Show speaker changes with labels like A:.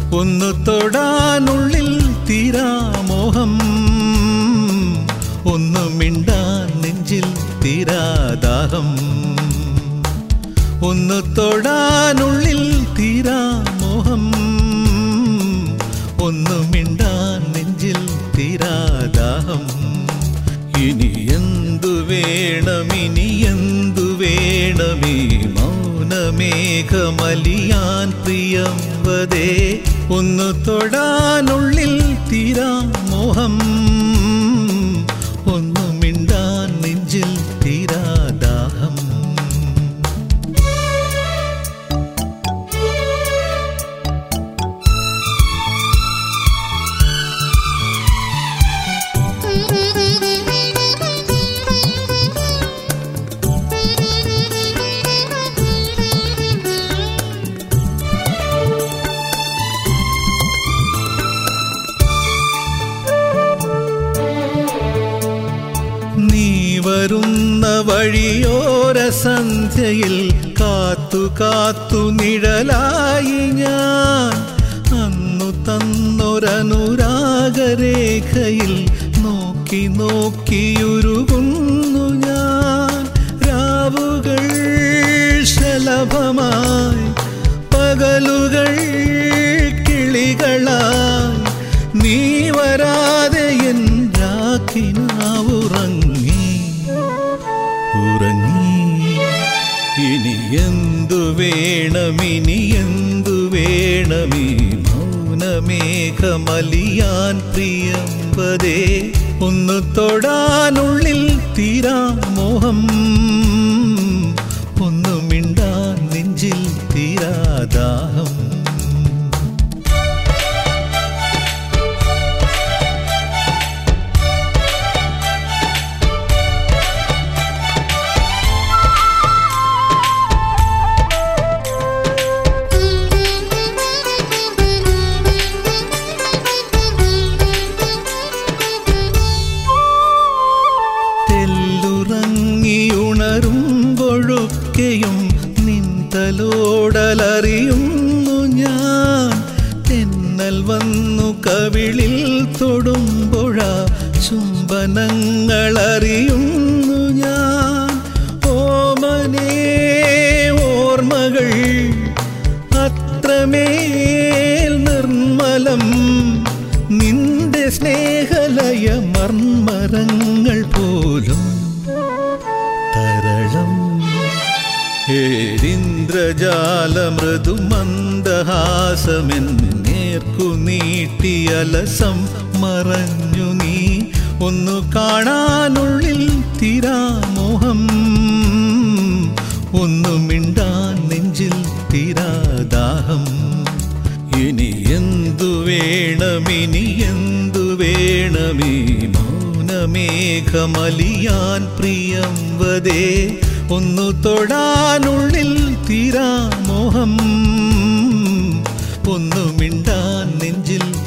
A: ഒന്നു തൊടാനുള്ളിൽ തീരാമോഹം ഒന്നു മിണ്ടാൻ നെഞ്ചിൽ തീരാദാഹം ഒന്നു തൊടാനുള്ളിൽ തീരാമോഹം ഒന്നു മിണ്ടാൻ നെഞ്ചിൽ തീരാദാഹം ഇനി എന്തു വേണം ഇനി എന്തു വേണമീ മൗനമേഘമലിയാൻ പ്രിയംവതേ ഒന്നു തൊടാനുള്ളിൽ തീരാമോഹം ഒന്നു മിണ്ടാൻ നെഞ്ചിൽ തീരാദാഹം നീ വരുന്ന വഴിയോര സന്ധ്യയിൽ കാത്തു കാത്തു നിഴലായി ഞാൻ അന്നു തന്നൊരനുരാഗരേഖയിൽ നോക്കി നോക്കിയുരുകുന്നു ഞാൻ രാവുകൾ ശലഭമായി പകലുകൾ കിളികളായി നീ വരാതെ എൻ രാക്കിനാവുറങ്ങി ഉറങ്ങി ഇനി എന്തു വേണമിനി എന്തു വേണമീ മൗനമേഘമലിയാൻ പ്രിയമ്പതേ ഒന്ന് തൊടാനുള്ളിൽ തീരാമോഹം ഒന്ന് മിണ്ടാൻ നെഞ്ചിൽ തീരാദാഹം തെല്ലുറങ്ങിയുണരുമ്പൊഴൊക്കെയും നിന്തലോടലറിയുന്നു ഞാൻ തെന്നൽ വന്നു കവിളിൽ തൊടുമ്പുഴ ചുംബനങ്ങളറിയുന്നു ഞാൻ ഓമനേ ഓർമ്മകൾ അത്രമേൽ നിർമ്മലം നിന്റെ സ്നേഹലയ മർമ്മരങ്ങൾ പോലും തരളം ഏരിന്ദ്രജാല മൃദുമന്ദഹാസമെന്നേർക്കു നീട്ടിയലസം മറഞ്ഞു നീ ഒന്നു കാണാനുള്ളിൽ തീരാമോഹം ഒന്നു മിണ്ടാൻ നെഞ്ചിൽ തീരാദാഹം ഇനി എന്തു വേണമിനി എന്തു വേണമീ മൗനമേഘമലിയാൻ പ്രിയംവതേ ഒന്നു തൊടാനുള്ളിൽ തീരാമോഹം ഒന്നു മിണ്ടാൻ നെഞ്ചിൽ